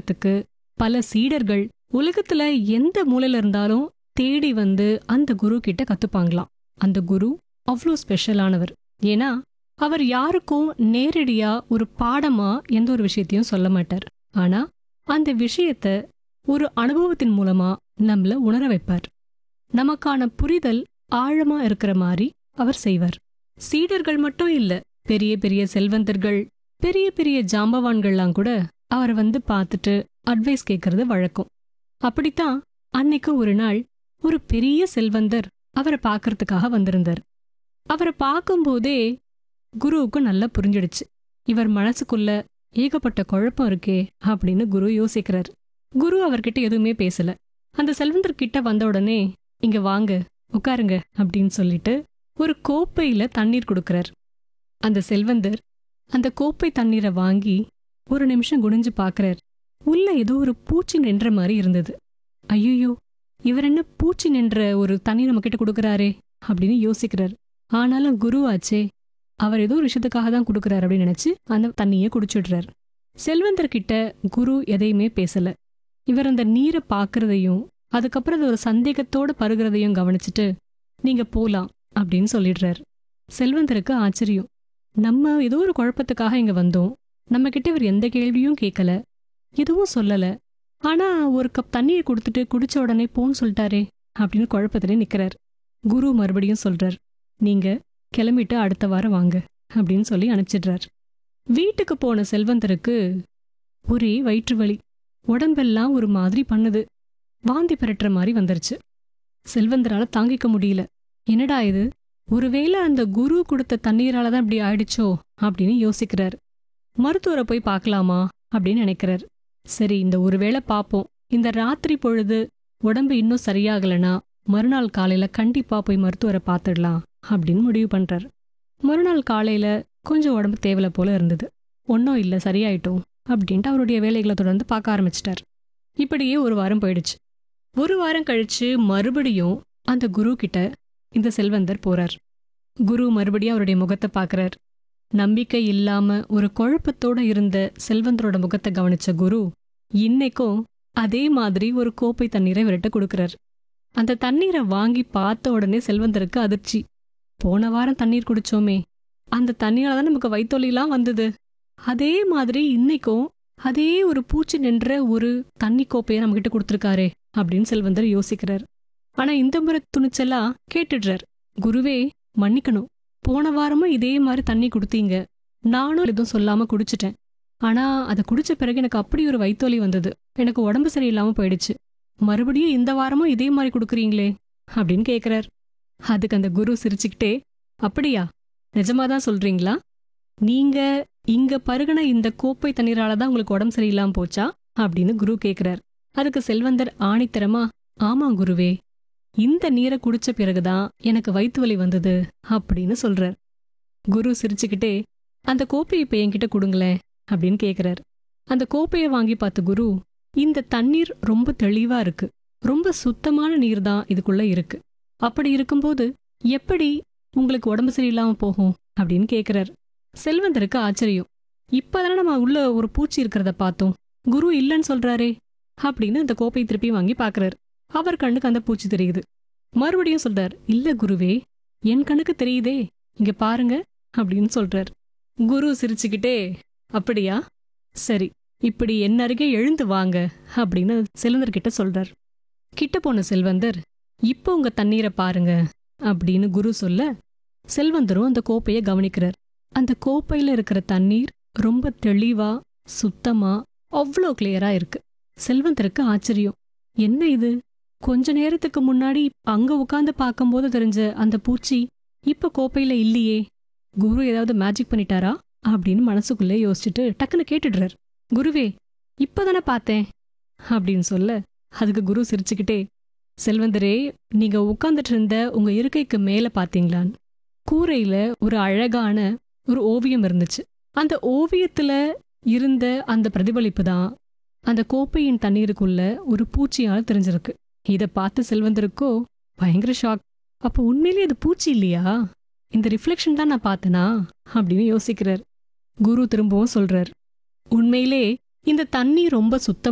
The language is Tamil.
கத்துக்கிறதுக்கு பல சீடர்கள் உலகத்துல எந்த மூலையில இருந்தாலும் தேடி வந்து அந்த குரு கிட்ட கத்துப்பாங்களாம் அந்த குரு அவ்வளோ ஸ்பெஷலானவர் ஏன்னா அவர் யாருக்கும் நேரடியா ஒரு பாடமா எந்த ஒரு விஷயத்தையும் சொல்ல மாட்டார் ஆனா அந்த விஷயத்த ஒரு அனுபவத்தின் மூலமா நம்மள உணர வைப்பார் நமக்கான புரிதல் ஆழமா இருக்கிற மாதிரி அவர் செய்வார் சீடர்கள் மட்டும் இல்ல பெரிய பெரிய செல்வந்தர்கள் பெரிய பெரிய ஜாம்பவான்கள்லாம் கூட அவரை வந்து பார்த்துட்டு அட்வைஸ் கேட்கறது வழக்கம் அப்படித்தான் அன்னைக்கு ஒரு நாள் ஒரு பெரிய செல்வந்தர் அவரை பார்க்கறதுக்காக வந்திருந்தார் அவரை பார்க்கும்போதே குருவுக்கு நல்லா புரிஞ்சிடுச்சு இவர் மனசுக்குள்ள ஏகப்பட்ட குழப்பம் இருக்கே அப்படின்னு குரு யோசிக்கிறார் குரு அவர்கிட்ட எதுவுமே பேசல அந்த செல்வந்தர் கிட்ட வந்த உடனே இங்க வாங்க உட்காருங்க அப்படின்னு சொல்லிட்டு ஒரு கோப்பையில தண்ணீர் கொடுக்கறார் அந்த செல்வந்தர் அந்த கோப்பை தண்ணீரை வாங்கி ஒரு நிமிஷம் குனிஞ்சு பார்க்கறார் உள்ள ஏதோ ஒரு பூச்சி நின்ற மாதிரி இருந்தது ஐயோ இவர் என்ன பூச்சி நின்ற ஒரு தண்ணி நம்ம கிட்ட கொடுக்கறாரே அப்படின்னு யோசிக்கிறார் ஆனாலும் குரு ஆச்சே அவர் ஏதோ ஒரு விஷயத்துக்காக தான் கொடுக்கறாரு அப்படின்னு நினைச்சு அந்த தண்ணியை குடிச்சிடுறார் செல்வந்தர் கிட்ட குரு எதையுமே பேசல இவர் அந்த நீரை பார்க்கறதையும் அதுக்கப்புறம் அது ஒரு சந்தேகத்தோட பருகிறதையும் கவனிச்சுட்டு நீங்க போலாம் அப்படின்னு சொல்லிடுறார் செல்வந்தருக்கு ஆச்சரியம் நம்ம ஏதோ ஒரு குழப்பத்துக்காக இங்க வந்தோம் நம்ம கிட்ட இவர் எந்த கேள்வியும் கேட்கல எதுவும் சொல்லல ஆனா ஒரு கப் தண்ணியை கொடுத்துட்டு குடிச்ச உடனே போன்னு சொல்லிட்டாரே அப்படின்னு குழப்பத்திலே நிக்கிறார் குரு மறுபடியும் சொல்றார் நீங்க கிளம்பிட்டு அடுத்த வாரம் வாங்க அப்படின்னு சொல்லி அனுப்பிச்சிடுறார் வீட்டுக்கு போன செல்வந்தருக்கு ஒரே வயிற்று வலி உடம்பெல்லாம் ஒரு மாதிரி பண்ணுது வாந்தி பெரட்டுற மாதிரி வந்துருச்சு செல்வந்தரால தாங்கிக்க முடியல என்னடா இது ஒருவேளை அந்த குரு கொடுத்த தண்ணீரால தான் இப்படி ஆயிடுச்சோ அப்படின்னு யோசிக்கிறார் மருத்துவரை போய் பார்க்கலாமா அப்படின்னு நினைக்கிறார் சரி இந்த ஒருவேளை பார்ப்போம் இந்த ராத்திரி பொழுது உடம்பு இன்னும் சரியாகலனா மறுநாள் காலையில கண்டிப்பா போய் மருத்துவரை பார்த்துடலாம் அப்படின்னு முடிவு பண்றார் மறுநாள் காலையில கொஞ்சம் உடம்பு தேவலை போல இருந்தது ஒன்றும் இல்லை சரியாயிட்டோம் அப்படின்ட்டு அவருடைய வேலைகளை தொடர்ந்து பார்க்க ஆரம்பிச்சிட்டார் இப்படியே ஒரு வாரம் போயிடுச்சு ஒரு வாரம் கழிச்சு மறுபடியும் அந்த குரு கிட்ட இந்த செல்வந்தர் போறார் குரு மறுபடியும் அவருடைய முகத்தை பார்க்கறார் நம்பிக்கை இல்லாம ஒரு குழப்பத்தோட இருந்த செல்வந்தரோட முகத்தை கவனிச்ச குரு இன்னைக்கும் அதே மாதிரி ஒரு கோப்பை தண்ணீரை இவர்கிட்ட கொடுக்கறார் அந்த தண்ணீரை வாங்கி பார்த்த உடனே செல்வந்தருக்கு அதிர்ச்சி போன வாரம் தண்ணீர் குடிச்சோமே அந்த தண்ணியால தான் நமக்கு வயித்தொலிலாம் வந்தது அதே மாதிரி இன்னைக்கும் அதே ஒரு பூச்சி நின்ற ஒரு தண்ணி கோப்பையை நம்ம கிட்ட கொடுத்துருக்காரே அப்படின்னு செல்வந்தர் யோசிக்கிறார் ஆனா இந்த முறை துணிச்சலா கேட்டுடுறார் குருவே மன்னிக்கணும் போன வாரமும் இதே மாதிரி தண்ணி கொடுத்தீங்க நானும் எதுவும் சொல்லாம குடிச்சிட்டேன் ஆனா அதை குடிச்ச பிறகு எனக்கு அப்படி ஒரு வயித்தொலி வந்தது எனக்கு உடம்பு சரியில்லாம போயிடுச்சு மறுபடியும் இந்த வாரமும் இதே மாதிரி கொடுக்குறீங்களே அப்படின்னு கேக்குறார் அதுக்கு அந்த குரு சிரிச்சுக்கிட்டே அப்படியா நிஜமாதான் சொல்றீங்களா நீங்க இங்க பருகின இந்த கோப்பை தண்ணீரால தான் உங்களுக்கு உடம்பு சரியில்லாம போச்சா அப்படின்னு குரு கேக்குறார் அதுக்கு செல்வந்தர் ஆணித்தரமா ஆமா குருவே இந்த நீரை குடிச்ச பிறகுதான் எனக்கு வயித்து வலி வந்தது அப்படின்னு சொல்றார் குரு சிரிச்சுக்கிட்டே அந்த கோப்பையை இப்ப என்கிட்ட கொடுங்களேன் அப்படின்னு கேக்குறார் அந்த கோப்பையை வாங்கி பார்த்த குரு இந்த தண்ணீர் ரொம்ப தெளிவா இருக்கு ரொம்ப சுத்தமான நீர் தான் இதுக்குள்ள இருக்கு அப்படி இருக்கும்போது எப்படி உங்களுக்கு உடம்பு சரியில்லாம போகும் அப்படின்னு கேக்குறார் செல்வந்தருக்கு ஆச்சரியம் இப்பதானே நம்ம உள்ள ஒரு பூச்சி இருக்கிறத பார்த்தோம் குரு இல்லைன்னு சொல்றாரே அப்படின்னு அந்த கோப்பையை திருப்பி வாங்கி பார்க்கறாரு அவர் கண்ணுக்கு அந்த பூச்சி தெரியுது மறுபடியும் சொல்றார் இல்ல குருவே என் கண்ணுக்கு தெரியுதே இங்க பாருங்க அப்படின்னு சொல்றார் குரு சிரிச்சுக்கிட்டே அப்படியா சரி இப்படி என் அருகே எழுந்து வாங்க அப்படின்னு செல்வந்தர் கிட்ட சொல்றார் கிட்ட போன செல்வந்தர் இப்போ உங்க தண்ணீரை பாருங்க அப்படின்னு குரு சொல்ல செல்வந்தரும் அந்த கோப்பையை கவனிக்கிறார் அந்த கோப்பையில இருக்கிற தண்ணீர் ரொம்ப தெளிவா சுத்தமா அவ்வளோ கிளியரா இருக்கு செல்வந்தருக்கு ஆச்சரியம் என்ன இது கொஞ்ச நேரத்துக்கு முன்னாடி அங்க உட்கார்ந்து பார்க்கும்போது தெரிஞ்ச அந்த பூச்சி இப்ப கோப்பையில இல்லையே குரு ஏதாவது மேஜிக் பண்ணிட்டாரா அப்படின்னு மனசுக்குள்ளே யோசிச்சுட்டு டக்குன்னு கேட்டுடுறார் குருவே இப்பதானே பார்த்தேன் அப்படின்னு சொல்ல அதுக்கு குரு சிரிச்சுக்கிட்டே செல்வந்தரே நீங்க உட்கார்ந்துட்டு இருந்த உங்க இருக்கைக்கு மேல பாத்தீங்களான் கூரையில ஒரு அழகான ஒரு ஓவியம் இருந்துச்சு அந்த ஓவியத்துல இருந்த அந்த பிரதிபலிப்பு தான் அந்த கோப்பையின் தண்ணீருக்குள்ள ஒரு பூச்சியால் தெரிஞ்சிருக்கு இத பார்த்து செல்வந்தருக்கோ பயங்கர ஷாக் அப்போ உண்மையிலேயே அது பூச்சி இல்லையா இந்த ரிஃப்ளெக்ஷன் தான் நான் பார்த்தனா அப்படின்னு யோசிக்கிறார் குரு திரும்பவும் சொல்றார் உண்மையிலே இந்த தண்ணி ரொம்ப சுத்தம்